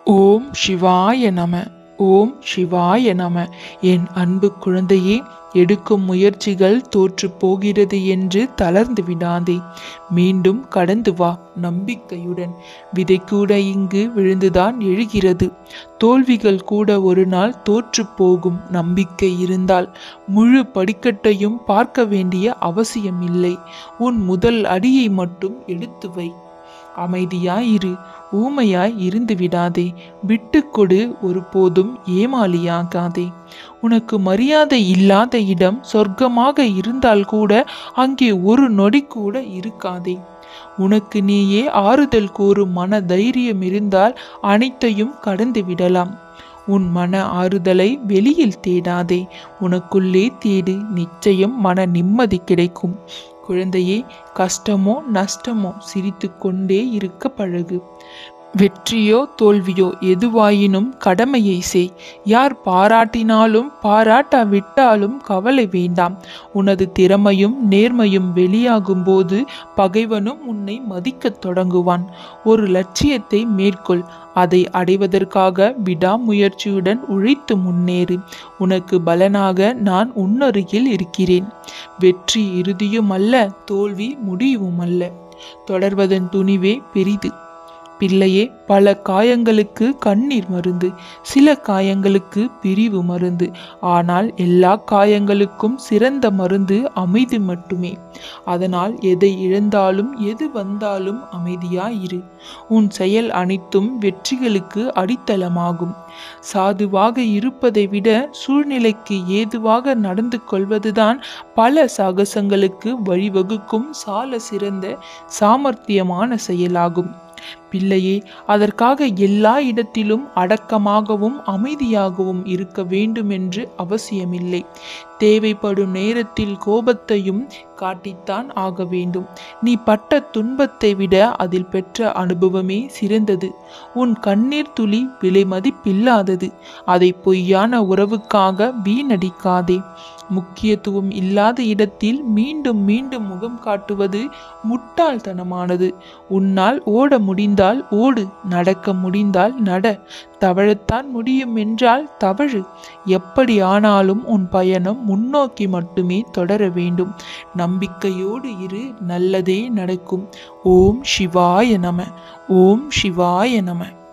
ஓம் சிவாய நம ஓம் சிவாய நம என் அன்பு குழந்தையே எடுக்கும் முயற்சிகள் தோற்று போகிறது என்று தளர்ந்து விடாதே மீண்டும் கடந்து வா நம்பிக்கையுடன் விதை கூட இங்கு விழுந்துதான் எழுகிறது தோல்விகள் கூட ஒரு நாள் தோற்று போகும் நம்பிக்கை இருந்தால் முழு படிக்கட்டையும் பார்க்க வேண்டிய அவசியம் இல்லை உன் முதல் அடியை மட்டும் எடுத்து வை அமைதியாய் இரு ஊமையாய் இருந்து விடாதே விட்டுக்கொடு ஒருபோதும் ஏமாளியாகாதே உனக்கு மரியாதை இல்லாத இடம் சொர்க்கமாக இருந்தால் கூட அங்கே ஒரு நொடி கூட இருக்காதே உனக்கு நீயே ஆறுதல் கூறும் மன தைரியம் இருந்தால் அனைத்தையும் கடந்து விடலாம் உன் மன ஆறுதலை வெளியில் தேடாதே உனக்குள்ளே தேடு நிச்சயம் மன நிம்மதி கிடைக்கும் குழந்தையே கஷ்டமோ நஷ்டமோ சிரித்து கொண்டே இருக்க பழகு வெற்றியோ தோல்வியோ எதுவாயினும் கடமையை செய் யார் பாராட்டினாலும் பாராட்டாவிட்டாலும் கவலை வேண்டாம் உனது திறமையும் நேர்மையும் வெளியாகும் போது பகைவனும் உன்னை மதிக்கத் தொடங்குவான் ஒரு லட்சியத்தை மேற்கொள் அதை அடைவதற்காக விடாமுயற்சியுடன் உழைத்து முன்னேறு உனக்கு பலனாக நான் உன்னருகில் இருக்கிறேன் வெற்றி இறுதியும் அல்ல தோல்வி முடிவும் அல்ல தொடர்வதன் துணிவே பெரிது பிள்ளையே பல காயங்களுக்கு கண்ணீர் மருந்து சில காயங்களுக்கு பிரிவு மருந்து ஆனால் எல்லா காயங்களுக்கும் சிறந்த மருந்து அமைதி மட்டுமே அதனால் எதை இழந்தாலும் எது வந்தாலும் அமைதியாயிரு உன் செயல் அனைத்தும் வெற்றிகளுக்கு அடித்தளமாகும் சாதுவாக இருப்பதை விட சூழ்நிலைக்கு ஏதுவாக நடந்து கொள்வதுதான் பல சாகசங்களுக்கு வழிவகுக்கும் சால சிறந்த சாமர்த்தியமான செயலாகும் பிள்ளையே அதற்காக எல்லா இடத்திலும் அடக்கமாகவும் அமைதியாகவும் இருக்க வேண்டும் என்று அவசியமில்லை தேவைப்படும் நேரத்தில் கோபத்தையும் காட்டித்தான் ஆக வேண்டும் நீ பட்ட துன்பத்தை விட அதில் பெற்ற அனுபவமே சிறந்தது உன் கண்ணீர் துளி விலை மதிப்பில்லாதது அதை பொய்யான உறவுக்காக வீணடிக்காதே முக்கியத்துவம் இல்லாத இடத்தில் மீண்டும் மீண்டும் முகம் காட்டுவது முட்டாள்தனமானது உன்னால் ஓட முடிந்தால் ஓடு நடக்க முடிந்தால் நட தவழத்தான் முடியும் என்றால் தவழு எப்படி ஆனாலும் உன் பயணம் முன்னோக்கி மட்டுமே தொடர வேண்டும் நம்பிக்கையோடு இரு நல்லதே நடக்கும் ஓம் சிவாய நம ஓம் சிவாய நம